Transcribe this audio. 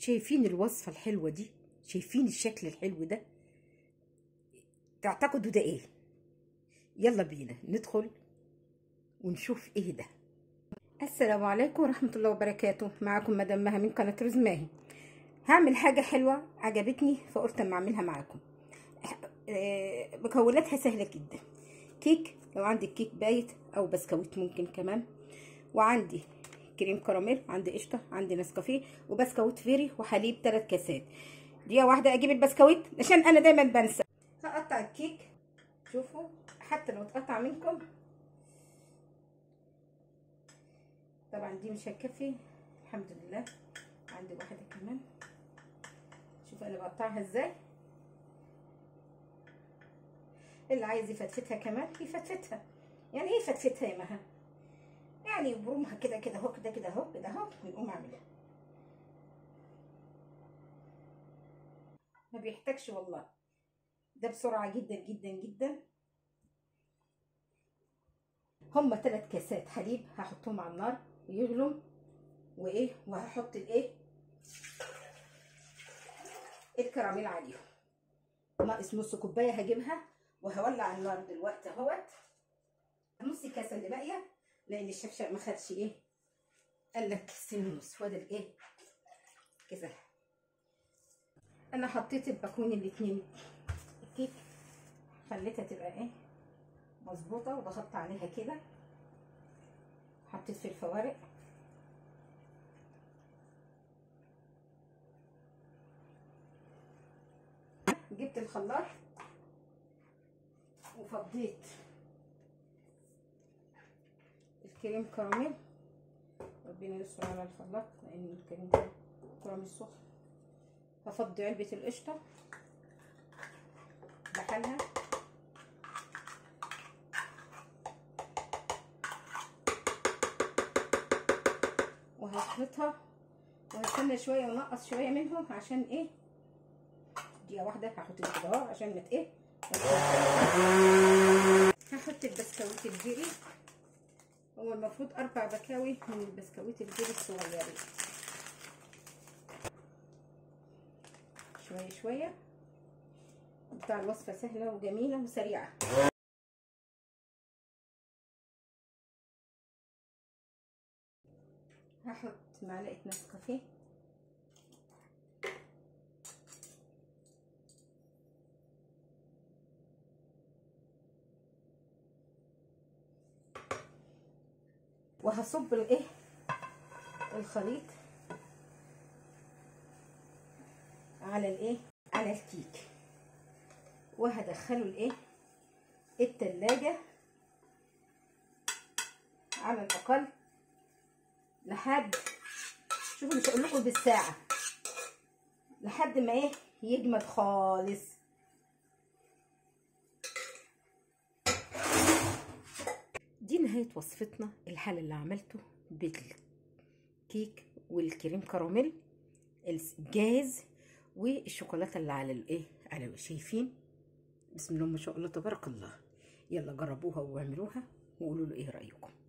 شايفين الوصفة الحلوة دي شايفين الشكل الحلو ده تعتقدوا ده ايه يلا بينا ندخل ونشوف ايه ده السلام عليكم ورحمة الله وبركاته معاكم مدام مها من قناة رز ماهي هعمل حاجة حلوة عجبتني فقلت اما اعملها معاكم آه، مكوناتها سهلة جدا كيك لو عندك كيك بايت او بسكويت ممكن كمان وعندي كريم كراميل عندي قشطه عندي نسكافيه وبسكويت فيري وحليب ثلاث كاسات دقيقه واحده اجيب البسكويت عشان انا دايما بنسى هقطع الكيك شوفوا حتى لو اتقطع منكم طبعا دي مش هتكفي الحمد لله عندي واحده كمان شوفوا انا بقطعها ازاي اللي عايز يفتفتها كمان يفتفتها يعني ايه فتفتها يا مها يعني برومها كده كده اهو كده كده اهو كده اهو ونقوم اعملها ما بيحتاجش والله ده بسرعه جدا جدا جدا هما ثلاث كاسات حليب هحطهم على النار ويغلوا وايه وهحط الايه الكراميل عليهم ناقص نص كوبايه هجيبها وهولع النار دلوقتي اهوت نص كاسه اللي باقيه لان الشفشق ما خدش ايه قال لك كيسين ونص وده الايه كده انا حطيت الباكون الاتنين الكيك خليتها تبقى ايه مظبوطه وضغطت عليها كده حطيت في الفوارق جبت الخلاط وفضيت الكريم كراميل ربنا يستر على الخلاط لان الكريم كراميل سخن هفضي علبة القشطة بحالها وهخلطها وهستنى شوية ونقص شوية منهم عشان ايه دقيقة واحدة هحط دي كده اهو عشان ما ايه هحط البسكويت الجيري هو المفروض اربع بكاوي من البسكويت الجيري الصغيرين شويه شويه بتاع الوصفه سهله وجميله وسريعه هحط معلقه نسكافيه وهصب الايه الخليط على الايه على الكيك وهدخله الايه التلاجة على الاقل لحد شوفوا مش هقول لكم بالساعة لحد ما ايه يجمد خالص دي نهاية وصفتنا الحل اللي عملته بالكيك والكريم كراميل الجاز والشوكولاته اللي على الايه على شايفين بسم الله ما شاء الله تبارك الله يلا جربوها واعملوها وقولوا له ايه رايكم